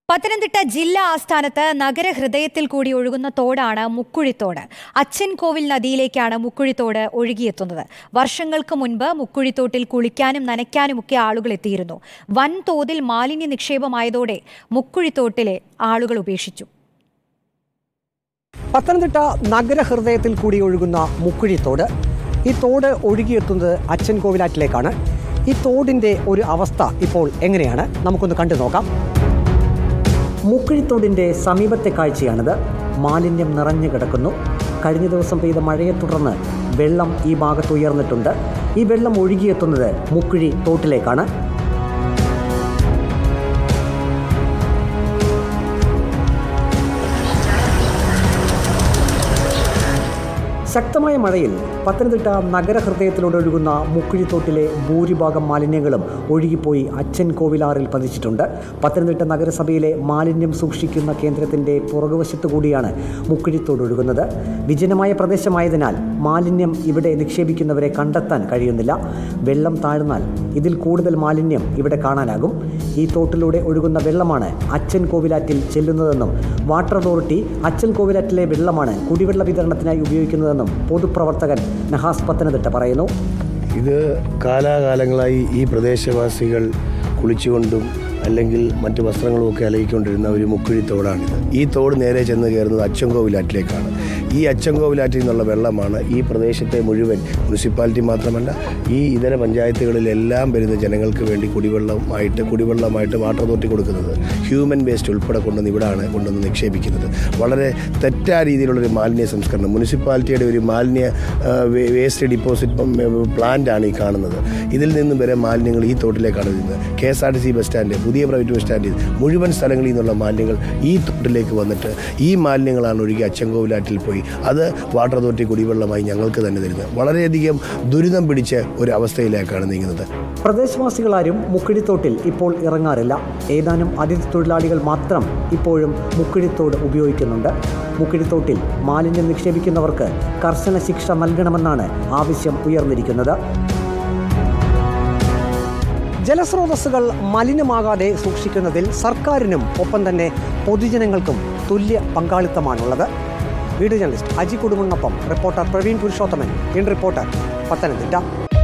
പത്തനംതിട്ട ജില്ലാ ആസ്ഥാനത്ത് നഗരഹൃദയത്തിൽ കൂടി ഒഴുകുന്ന തോടാണ് മുക്കുഴിത്തോട് അച്ഛൻകോവിൽ നദിയിലേക്കാണ് മുക്കുഴിത്തോട് ഒഴുകിയെത്തുന്നത് വർഷങ്ങൾക്ക് മുൻപ് മുക്കുഴിത്തോട്ടിൽ കുളിക്കാനും നനയ്ക്കാനുമൊക്കെ ആളുകൾ എത്തിയിരുന്നു വൻതോതിൽ മാലിന്യ നിക്ഷേപമായതോടെ മുക്കുഴിത്തോട്ടിലെ ആളുകൾ ഉപേക്ഷിച്ചു പത്തനംതിട്ട നഗരഹൃദയത്തിൽ കൂടി ഒഴുകുന്ന മുക്കുഴിത്തോട് ഈ തോട് ഒഴുകിയെത്തുന്നത് അച്ഛൻ കോവിലാറ്റിലേക്കാണ് ഈ തോടിൻ്റെ ഒരു അവസ്ഥ ഇപ്പോൾ എങ്ങനെയാണ് നമുക്കൊന്ന് കണ്ടു നോക്കാം മുക്കുഴിത്തോടിൻ്റെ സമീപത്തെ കാഴ്ചയാണിത് മാലിന്യം നിറഞ്ഞു കിടക്കുന്നു കഴിഞ്ഞ ദിവസം പെയ്ത മഴയെ തുടർന്ന് വെള്ളം ഈ ഭാഗത്ത് ഉയർന്നിട്ടുണ്ട് ഈ വെള്ളം ഒഴുകിയെത്തുന്നത് മുക്കുഴി തോട്ടിലേക്കാണ് ശക്തമായ മഴയിൽ പത്തനംതിട്ട നഗരഹൃദയത്തിലൂടെ ഒഴുകുന്ന മുക്കുഴിത്തോട്ടിലെ ഭൂരിഭാഗം മാലിന്യങ്ങളും ഒഴുകിപ്പോയി അച്ഛൻ കോവിലാറിൽ പതിച്ചിട്ടുണ്ട് പത്തനംതിട്ട നഗരസഭയിലെ മാലിന്യം സൂക്ഷിക്കുന്ന കേന്ദ്രത്തിൻ്റെ പുറകുവശത്തു കൂടിയാണ് മുക്കുഴിത്തോട് ഒഴുകുന്നത് വിജനമായ പ്രദേശമായതിനാൽ മാലിന്യം ഇവിടെ നിക്ഷേപിക്കുന്നവരെ കണ്ടെത്താൻ കഴിയുന്നില്ല വെള്ളം താഴ്ന്നാൽ ഇതിൽ കൂടുതൽ മാലിന്യം ഇവിടെ കാണാനാകും ഈ തോട്ടിലൂടെ ഒഴുകുന്ന വെള്ളമാണ് അച്ഛൻ കോവിലാറ്റിൽ ചെല്ലുന്നതെന്നും വാട്ടർ അതോറിറ്റി അച്ഛൻ കോവിലാറ്റിലെ വെള്ളമാണ് കുടിവെള്ള വിതരണത്തിനായി ഉപയോഗിക്കുന്നതെന്നും പൊതുപ്രവർത്തകൻ നഹാസ് പത്തനംതിട്ട പറയുന്നു ഇത് കാലാകാലങ്ങളായി ഈ പ്രദേശവാസികൾ കുളിച്ചുകൊണ്ടും അല്ലെങ്കിൽ മറ്റ് വസ്ത്രങ്ങളുമൊക്കെ അലയിക്കൊണ്ടിരുന്ന ഒരു മുക്കുഴി തോടാണിത് ഈ തോട് നേരെ ചെന്ന് കയറുന്നത് അച്ചൻകോവിലാറ്റിലേക്കാണ് ഈ അച്ചൻകോവിലാറ്റിൽ നിന്നുള്ള വെള്ളമാണ് ഈ പ്രദേശത്തെ മുഴുവൻ മുനിസിപ്പാലിറ്റി മാത്രമല്ല ഈ ഇതര പഞ്ചായത്തുകളിലെല്ലാം വരുന്ന ജനങ്ങൾക്ക് വേണ്ടി കുടിവെള്ളമായിട്ട് കുടിവെള്ളമായിട്ട് വാട്ടർ അതോറിറ്റി കൊടുക്കുന്നത് ഹ്യൂമൻ വേസ്റ്റ് ഉൾപ്പെടെ കൊണ്ടുവന്ന് ഇവിടാണ് കൊണ്ടുവന്ന് നിക്ഷേപിക്കുന്നത് വളരെ തെറ്റായ രീതിയിലുള്ളൊരു മാലിന്യ സംസ്കരണം മുനിസിപ്പാലിറ്റിയുടെ ഒരു മാലിന്യ ആ, വേ- വേസ്റ്റ് ഡിപ്പോസിറ്റ് പ്ലാന്റാണ് ഈ കാണുന്നത് ഇതിൽ നിന്നും വരെ മാലിന്യങ്ങൾ ഈ തോട്ടിലേക്കാണ് വരുന്നത് K S R T C bus stand പുതിയ പ്രൈവറ്റ് ബസ് സ്റ്റാൻഡ് മുഴുവൻ സ്ഥലങ്ങളിൽ നിന്നുള്ള മാലിന്യങ്ങൾ ഈ തോട്ടിലേക്ക് വന്നിട്ട് ഈ മാലിന്യങ്ങളാണ് ഒഴുകി അച്ചൻകോവിലാറ്റിൽ പോയി അത് വാട്ടർ അതോറിറ്റി കുടിവെള്ളമായി ഞങ്ങൾക്ക് തന്നെ തരുന്നത് വളരെയധികം ദുരിതം പിടിച്ച ഒരു അവസ്ഥയിലേക്കാണ് നീങ്ങുന്നത് പ്രദേശവാസികളാരും മുക്കുഴിത്തോട്ടിൽ ഇപ്പോൾ ഇറങ്ങാറില്ല ഏതാനും അതിഥി തൊഴിലാളികൾ മാത്രം ഇപ്പോഴും മുക്കുഴിത്തോട് ഉപയോഗിക്കുന്നുണ്ട് മുക്കുഴിത്തോട്ടിൽ മാലിന്യം നിക്ഷേപിക്കുന്നവർക്ക് കർശന ശിക്ഷ നൽകണമെന്നാണ് ആവശ്യം ഉയർന്നിരിക്കുന്നത് ജലസ്രോതസ്സുകൾ മലിനമാകാതെ സൂക്ഷിക്കുന്നതിൽ സർക്കാരിനും ഒപ്പം തന്നെ പൊതുജനങ്ങൾക്കും തുല്യ പങ്കാളിത്തമാണുള്ളത് വീഡിയോ ജേർണലിസ്റ്റ് അജി കുടുംബനൊപ്പം reporter Praveen Purushothaman in reporter Pathanamthitta